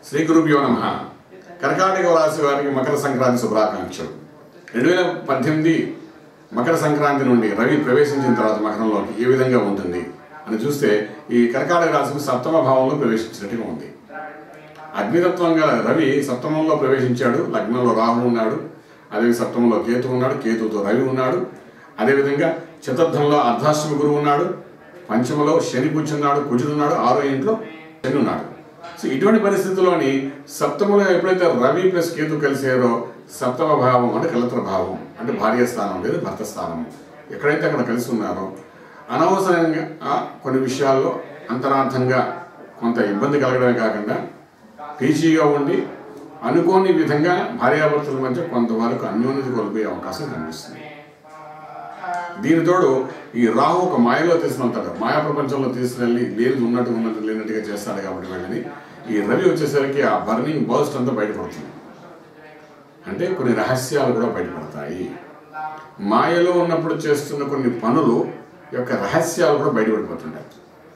శ్రీ గురుభ్యో నమ కర్కాటక రాశి వారికి మకర సంక్రాంతి శుభాకాంక్షలు రెండు వేల పద్దెనిమిది మకర సంక్రాంతి నుండి రవి ప్రవేశించిన తర్వాత మకరంలోకి ఏ విధంగా ఉంటుంది అని చూస్తే ఈ కర్కాటక రాశికి సప్తమ భావంలో ప్రవేశించినట్టుగా ఉంది అగ్నితత్వంగా రవి సప్తమంలో ప్రవేశించాడు లగ్నంలో రాహు ఉన్నాడు అదే సప్తమంలో కేతు ఉన్నాడు కేతుతో రవి ఉన్నాడు అదేవిధంగా చతుర్థంలో అర్ధాష్టమి గురువు ఉన్నాడు పంచమలో శని కూర్చున్నాడు కుజుడున్నాడు ఆరో ఇంట్లో శని ఉన్నాడు సో ఇటువంటి పరిస్థితుల్లోని సప్తమంలో ఎప్పుడైతే రవి ప్లస్ కేతు కలిసారో సప్తమ భావం అంటే కలత్ర భావం అంటే భార్య స్థానం లేదు భర్త స్థానం ఎక్కడైతే అక్కడ కలిసి ఉన్నారో అనవసరంగా ఆ, కొన్ని విషయాల్లో అంతరార్థంగా కొంత ఇబ్బంది కలగడమే కాకుండా పీచీగా ఉండి అనుకోని విధంగా భార్యాభర్తల మధ్య కొంతవరకు అన్యోన్యత కోల్పోయే అవకాశం కనిపిస్తుంది దీని తోడు ఈ రాహు ఒక మాయలో తీసుకెళ్తాడు మాయా ప్రపంచంలో తీసుకెళ్ళి లేనిది ఉన్నట్టు ఉన్నట్టు లేనట్టుగా చేస్తాడు కాబట్టి వీళ్ళని ఈ రవి వచ్చేసరికి ఆ బర్నింగ్ బర్స్ట్ అంతా బయటపడుతుంది అంటే కొన్ని రహస్యాలు కూడా బయటపడతాయి మాయలో ఉన్నప్పుడు చేస్తున్న కొన్ని పనులు యొక్క రహస్యాలు కూడా బయటపడిపోతుంటాయి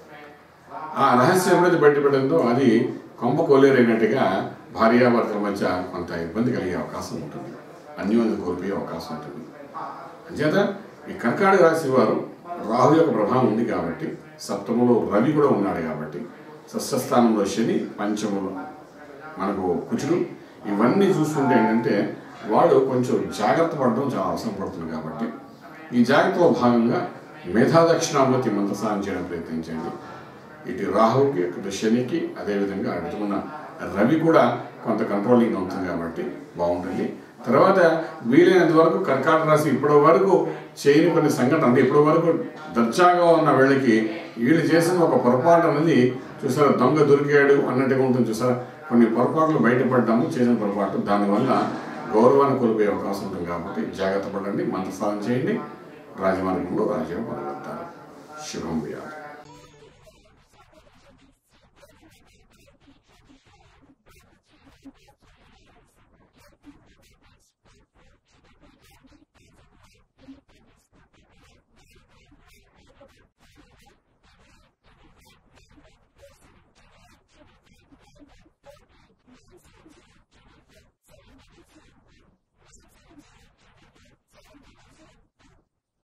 ఆ రహస్యం ఎప్పుడైతే బయటపడిందో అది కొంప కోలేరైనట్టుగా భార్యాభర్తల మధ్య కొంత ఇబ్బంది కలిగే అవకాశం ఉంటుంది అన్యోన్యత కోల్పోయే అవకాశం ఉంటుంది అంచేత ఈ కర్కాటక రాశి వారు రాహు యొక్క ప్రభావం ఉంది కాబట్టి సప్తములో రవి కూడా ఉన్నాడు కాబట్టి షష్ఠస్థానంలో శని పంచములో మనకు కుచుడు ఇవన్నీ చూస్తుంటే ఏంటంటే వాడు కొంచెం జాగ్రత్త పడడం చాలా అవసరం పడుతుంది కాబట్టి ఈ జాగ్రత్తలో భాగంగా మేధా దక్షిణామూర్తి మంత్రసారం చేయడం ప్రయత్నించండి ఇటు రాహుకి ఇటు శనికి అదేవిధంగా అడుగుతున్న రవి కూడా కొంత కంట్రోలింగ్ అవుతుంది కాబట్టి బాగుంటుంది తర్వాత వీలైనంత వరకు కర్కాటక రాశి ఇప్పటి వరకు చేయని కొన్ని సంఘటన అంటే ఇప్పటి వరకు దర్జాగా ఉన్న వీళ్ళకి వీళ్ళు చేసిన ఒక పొరపాటు అనేది చూసారా దొంగ దొరికాడు అన్నట్టుగా ఉంటుంది చూసారా కొన్ని పొరపాట్లు బయటపడ్డాము చేసిన పొరపాటు దానివల్ల గౌరవాన్ని కోల్పోయే అవకాశం ఉంటుంది కాబట్టి జాగ్రత్త పడండి మంత్రసారం చేయండి రాజమార్గంలో రాజ్యం పొందగలుగుతారు శుభం వ్యాధి